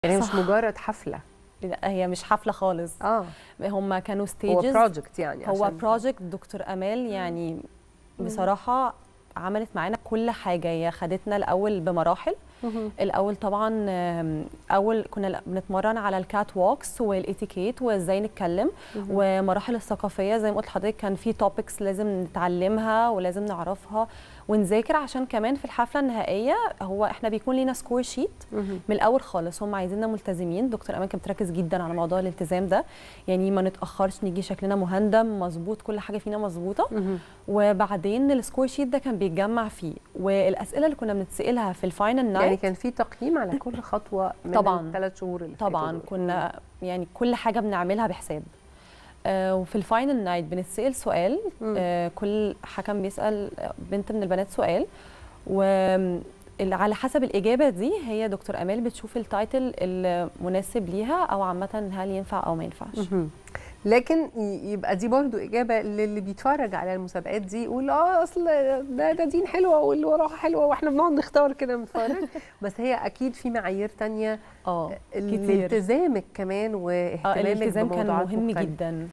يعني مش صح. مجرد حفله لا هي مش حفله خالص اه هم كانوا هو ستيجز بروجكت يعني هو عشان- بروجكت دكتور امال يعني بصراحه عملت معانا كل حاجه هي خدتنا الاول بمراحل مهم. الاول طبعا آم، اول كنا ل- بنتمرن على الكات ووكس والاتيكيت وازاي نتكلم ومراحل الثقافيه زي ما قلت لحضرتك كان في توبكس لازم نتعلمها ولازم نعرفها ونذاكر عشان كمان في الحفله النهائيه هو احنا بيكون لينا سكور شيت مهم. من الاول خالص هم عايزيننا ملتزمين دكتور امان كانت بتركز جدا على موضوع الالتزام ده يعني ما نتاخرش نيجي شكلنا مهندم مظبوط كل حاجه فينا مظبوطه مهم. وبعدين السكور شيت ده كان بيتجمع فيه والاسئله اللي كنا بنتسالها في الفاينل نايت يعني كان في تقييم على كل خطوه من طبعاً. الثلاث شهور اللي فاتوا طبعا دول. كنا يعني كل حاجه بنعملها بحساب آه وفي الفاينل نايت بنتسال سؤال مم. آه كل حكم بيسال بنت من البنات سؤال و على حسب الإجابة دي هي دكتور أمال بتشوف التايتل المناسب ليها أو عامة هل ينفع أو ما ينفعش مهم. لكن ي- يبقى دي برضو إجابة للي بيتفرج على المسابقات دي يقول اه أصل ده ده دين حلوة واللي وراها حلوة واحنا بنقعد نختار كده نتفرج بس هي أكيد في معايير تانية اه كتير لالتزامك كمان آه واهتمامك الالتزام كان بموضوعات مهم مختلفة. جدا